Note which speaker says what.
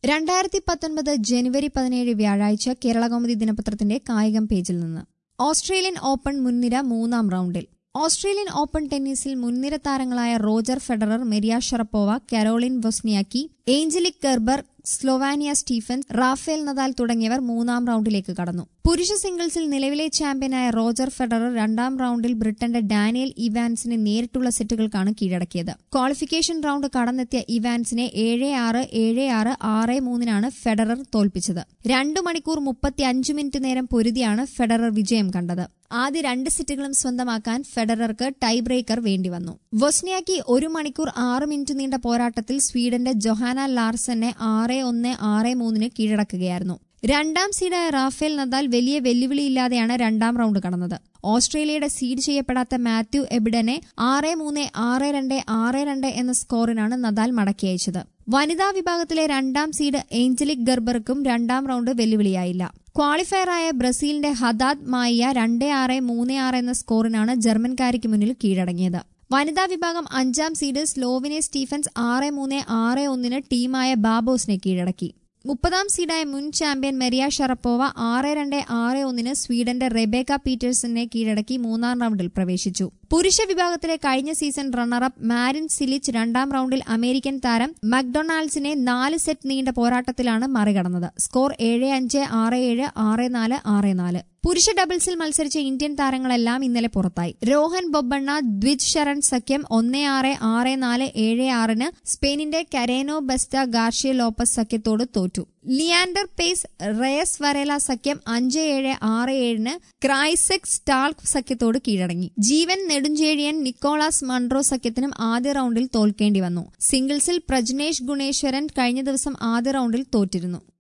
Speaker 1: രണ്ടായിരത്തി പത്തൊൻപത് ജനുവരി പതിനേഴ് വ്യാഴാഴ്ച കേരളകൗമുദി ദിനപത്രത്തിന്റെ കായികം പേജിൽ നിന്ന് ഓസ്ട്രേലിയൻ ഓപ്പൺ മുൻനിര മൂന്നാം റൌണ്ടിൽ ഓസ്ട്രേലിയൻ ഓപ്പൺ ടെന്നീസിൽ മുൻനിര താരങ്ങളായ Roger Federer Maria Sharapova Caroline Wozniacki Angelique Kerber Sloane Stephens Rafael Nadal തുടങ്ങിയവർ മൂന്നാം റൌണ്ടിലേക്ക് കടന്നു പുരുഷ സിംഗിൾസിൽ നിലവിലെ ചാമ്പ്യനായ റോജർ ഫെഡറർ രണ്ടാം റൌണ്ടിൽ ബ്രിട്ടന്റെ ഡാനിയൽ ഇവാൻസിനെ നേരിട്ടുള്ള സെറ്റുകൾക്കാണ് കീഴടക്കിയത് ക്വാളിഫിക്കേഷൻ റൌണ്ട് കടന്നെത്തിയ ഇവാൻസിനെ ഏഴ് ആറ് ഏഴ് ആറ് ആറ് മൂന്നിനാണ് ഫെഡറർ തോൽപ്പിച്ചത് രണ്ടു മണിക്കൂർ മുപ്പത്തി അഞ്ച് മിനിറ്റ് നേരം പൊരുതിയാണ് ഫെഡറർ വിജയം കണ്ടത് ആദ്യ രണ്ട് സെറ്റുകളും സ്വന്തമാക്കാൻ ഫെഡറർക്ക് ടൈ ബ്രേക്കർ വേണ്ടിവന്നു വൊസ്നിയാക്കി ഒരു മണിക്കൂർ ആറ് മിനിറ്റ് നീണ്ട പോരാട്ടത്തിൽ സ്വീഡന്റെ ജൊഹാന ലാർസനെ ആറ് ഒന്ന് ആറ് മൂന്നിന് കീഴടക്കുകയായിരുന്നു രണ്ടാം സീഡായ റാഫേൽ നദാൽ വലിയ വെല്ലുവിളിയില്ലാതെയാണ് രണ്ടാം റൌണ്ട് കടന്നത് ഓസ്ട്രേലിയയുടെ സീഡ് ചെയ്യപ്പെടാത്ത മാത്യു എബിഡനെ ആറ് മൂന്ന് ആറ് രണ്ട് ആറ് രണ്ട് എന്ന സ്കോറിനാണ് നദാൽ മടക്കി അയച്ചത് വനിതാ വിഭാഗത്തിലെ രണ്ടാം സീഡ് ഏഞ്ചലിക് ഗർബർക്കും രണ്ടാം റൌണ്ട് വെല്ലുവിളിയായില്ല ക്വാളിഫയറായ ബ്രസീലിന്റെ ഹദാദ് മായ രണ്ട് ആറ് മൂന്ന് ആറ് എന്ന സ്കോറിനാണ് ജർമ്മൻകാരിക്ക് മുന്നിൽ കീഴടങ്ങിയത് വനിതാ വിഭാഗം അഞ്ചാം സീഡ് സ്ലോവിനെ സ്റ്റീഫൻസ് ആറ് മൂന്ന് ആറ് ഒന്നിന് ടീമായ ബാബോസിനെ കീഴടക്കി മുപ്പതാം സീഡായ മുൻ ചാമ്പ്യൻ മെരിയ ഷറപ്പോവ ആറ് രണ്ട് ആറ് ഒന്നിന് സ്വീഡന്റെ റെബേക്ക പീറ്റേഴ്സനെ കീഴടക്കി മൂന്നാം റൌണ്ടിൽ പ്രവേശിച്ചു പുരുഷ വിഭാഗത്തിലെ കഴിഞ്ഞ സീസൺ റണ്ണറപ്പ് മാരിൻ സിലിച്ച് രണ്ടാം റൌണ്ടിൽ അമേരിക്കൻ താരം മക്ഡൊണാൾഡ്സിനെ നാല് സെറ്റ് നീണ്ട പോരാട്ടത്തിലാണ് മറികടന്നത് സ്കോർ ഏഴ് അഞ്ച് ആറ് ഏഴ് ആറ് നാല് ആറ് നാല് പുരുഷ ഡബിൾസിൽ മത്സരിച്ച ഇന്ത്യൻ താരങ്ങളെല്ലാം ഇന്നലെ പുറത്തായി രോഹൻ ബൊബണ്ണ ദ്വിജ് ശരൺ സഖ്യം ഒന്ന് ആറ് ആറ് നാല് ഏഴ് ആറിന് സ്പെയിനിന്റെ കരേനോ ബെസ്റ്റ ഗാർഷ്യ ലോപ്പസ് സഖ്യത്തോട് തോറ്റു ലിയാൻഡർ പേസ് റയസ് വരേല സഖ്യം അഞ്ച് ഏഴ് ആറ് ഏഴിന് ക്രൈസെക് സ്റ്റാൾക്ക് സഖ്യത്തോട് കീഴടങ്ങി ജീവൻ നെടുഞ്ചേഴിയൻ നിക്കോളാസ് മൺട്രോ സഖ്യത്തിനും ആദ്യ റൌണ്ടിൽ തോൽക്കേണ്ടി വന്നു സിംഗിൾസിൽ പ്രജ്നേഷ് ഗുണേശ്വരൻ കഴിഞ്ഞ ദിവസം ആദ്യ റൌണ്ടിൽ തോറ്റിരുന്നു